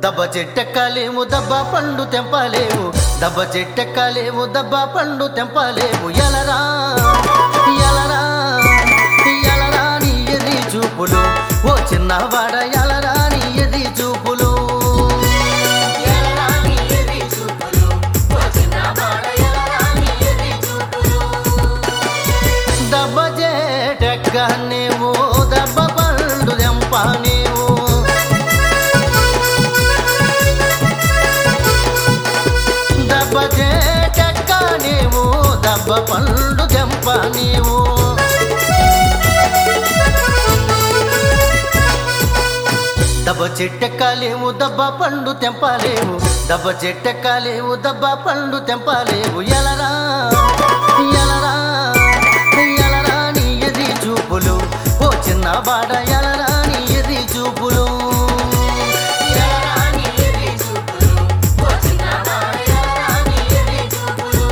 దబ్బ చెట్టెక్కలేము దబ్బ పండు తెంపలేవు దబ్బ చెట్టెక్కలేము దబ్బ పండు తెంపలేవు ఎలరా ఎలరా ఎలరా నీ ఎది చూపులు ఓ చిన్నవాడ ఎలరా నీ ఎది చూపులు ఎలరా నీ ఎది చూపులు ఓ చిన్నవాడ ఎలరా నీ ఎది చూపులు దబ్బ చెట్టెక్క నీవు దబ్బ పండు తెంప నీవు దబ్బ చెట్టెక్క నీవు దబ్బ పండు తెంప నీవు దబ్బ చెట్టెక్కలేవు దబ్బ పండు తెంపలేవు దబ్బ చెట్టెక్కలేవు దబ్బ పండు తెంపలేవు ఎలరా ఎలరా ఎలరా నీ ఎది చూపులు ఓ చిన్నవాడ ఎలరా నీ ఎది చూపులు ఎలరా నీ ఎది చూపులు ఓ చిన్నవాడ ఎలరా నీ ఎది చూపులు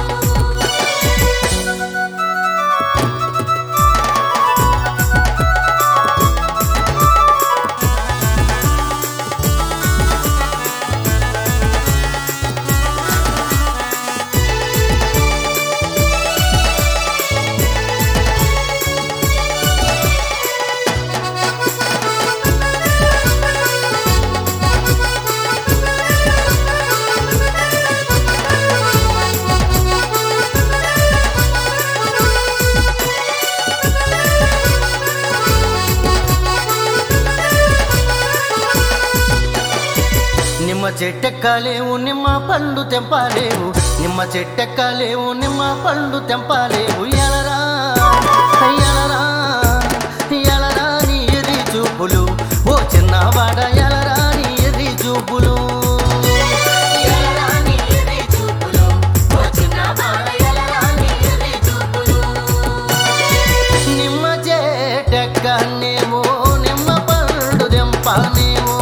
నిమ్మ చెట్టెక్కలేవు నిమ్మ పండు తెంపలేవు నిమ్మ చెట్టెక్కలేవు నిమ్మ పండు తెంపలేవు ఎలరా ఎలరా ఎలరా నీ ఎది చూపులు ఓ చిన్నవాడ ఎలరా నీ ఎది చూపులు ఎలరా నీ ఎది చూపులు ఓ చిన్నవాడ ఎలరా నీ ఎది చూపులు నిమ్మ చెట్టెక్క నీవు నిమ్మ పండు తెంప నీవు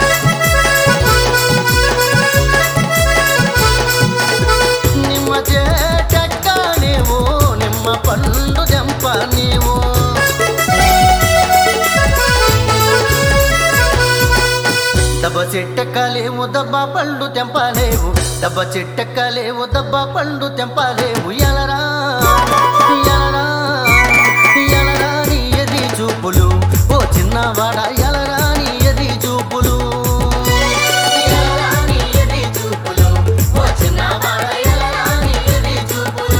నిమ్మ చెట్టెక్క నీవు నిమ్మ పండు తెంప నీవు దబ్బ చెట్టెక్కలేవు దబ్బ పండు తెంపలేవు దబ్బ చెట్టెక్కలేవు దబ్బ పండు తెంపలేవు ఎలరా ఎలరా ఎలరా నీ ఎది చూపులు ఓ చిన్నవాడ ఎలరా నీ ఎది చూపులు ఎలరా నీ ఎది చూపులు ఓ చిన్నవాడ ఎలరా నీ ఎది చూపులు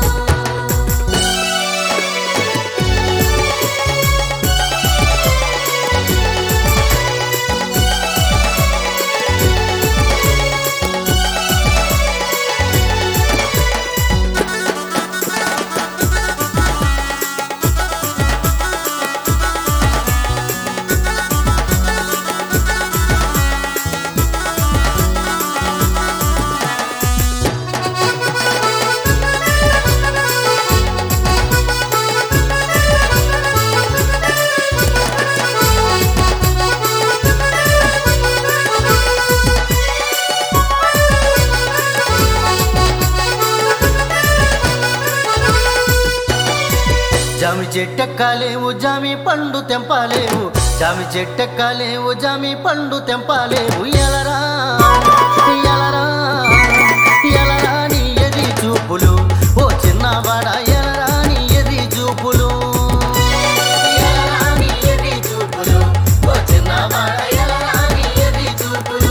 జామి చెట్టెక్కలేవు జామి పండు తెంపలేవు జామి చెట్టెక్కలేవు జామి పండు తెంపలేవు ఎలరా ఎలరా ఎలరా నీ ఎది చూపులు ఓ చిన్నవాడ ఎలరా నీ ఎది చూపులు ఎలరా నీ ఎది చూపులు ఓ చిన్నవాడ ఎలరా నీ ఎది చూపులు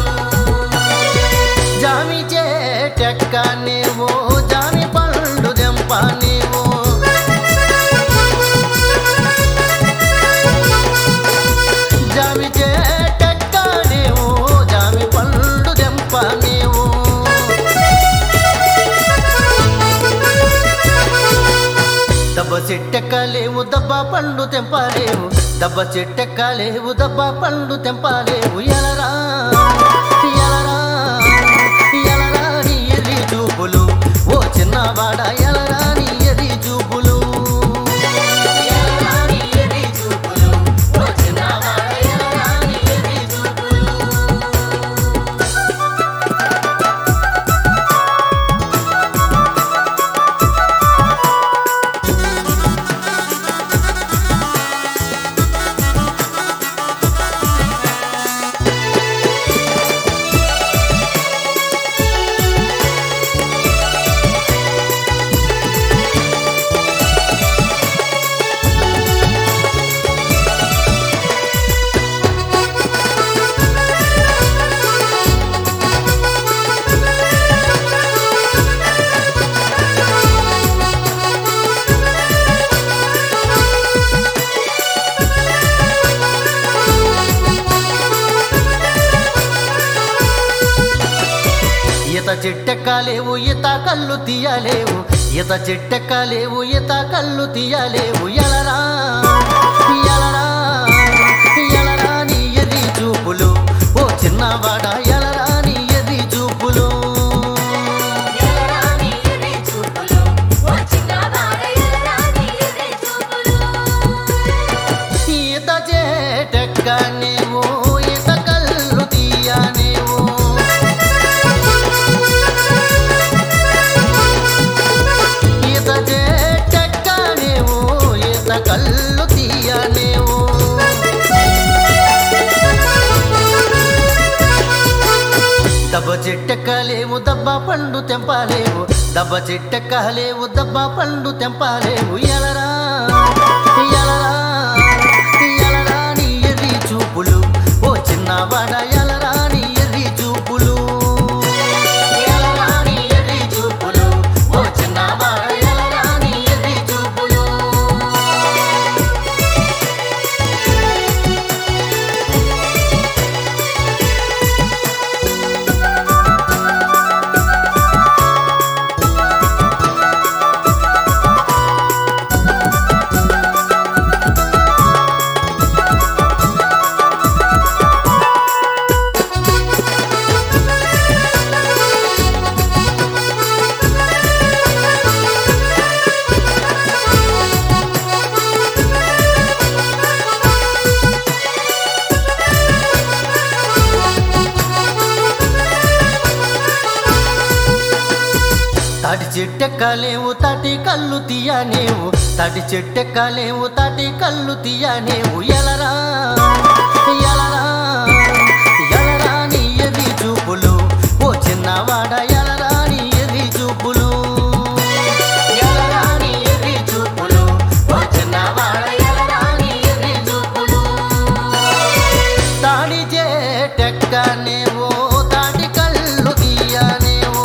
జామి చెట్టెక్క నీవు జామి పండు తెంప నీవు జామి చెట్టెక్క నీవు జామి పండు తెంప నీవు దబ్బ చెట్టెక్కలేవు దబ్బ పండు తెంపలేవు దబ్బ చెట్టెక్కలేవు దబ్బ పండు తెంపలేవు ఎలరా ఎలరా ఎలరా నీ ఎది చూపులు ఓ చిన్నవాడ ఎలరా నీ ఎది చూపులు ఎలరా నీ ఎది చూపులు ఓ చిన్నవాడ ఎలరా నీ ఎది చూపులు దబ్బ ఈత చెట్టెక్కలేవు ఈత కళ్ళు తీయలేవు ఈత చెట్టెక్కలేవు ఈత కళ్ళు తీయలేవు ఎలరా ఎలరా ఎలరా నీ ఎది చూపులు ఓ చిన్నవాడ ఎలరా నీ ఎది చూపులు ఎలరాని ఎర్రి చూపులు ఓ చిన్నవాడ ఎలరాని ఎర్రి చూపులు ఈత చెట్టెక్కనేవు ఈత కళ్ళు తీయనేవు ఈత చెట్టెక్కనేవు ఈత కళ్ళు తీయనేవు దబ్బ చెట్టెక్కలేవు దబ్బ పండు తెంపాలేవు దబ్బ చెట్టెక్కలేవు దబ్బ పండు తెంపాలేవు ఎలరా ఎలరా ఎలరా నీ ఎర్రి చూపులు ఓ చిన్నవాడ ఎలరా నీ ఎర్రి చూపులు ఎలరాని ఎర్రి చూపులు ఓ చిన్నవాడ ఎలరాని ఎర్రి చూపులు తాటి చెట్టెక్కలేవు తాటి కళ్ళు తీయనేవు తాటి చెట్టెక్కలేవు తాటి కళ్ళు తీయనేవు ఎలరా ఎలరా ఎలరా నీ ఎది చూపులు ఓ చిన్నవాడ ఎలరా నీ ఎది చూపులు ఎలరా నీ ఎది చూపులు ఓ చిన్నవాడ ఎలరా నీ ఎది చూపులు తాడి చెట్టెక్కనేవో తాటి కళ్ళు తీయనేవో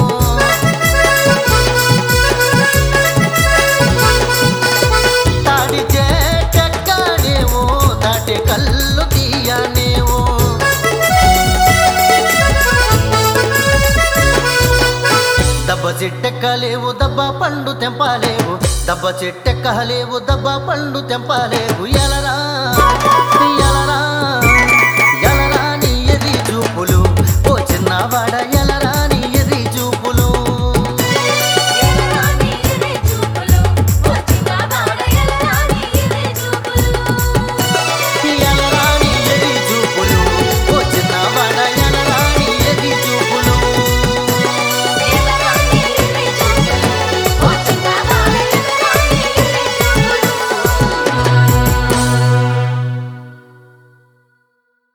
తాడి చెట్టెక్కనేవో తాటి కళ్ళు తీయనేవో దబ్బ చెట్టెక్కలేవు దబ్బ పండు తెంపాలేవు దబ్బ చెట్టెక్కలేవు దబ్బ పండు తెంపాలేవు ఎలరా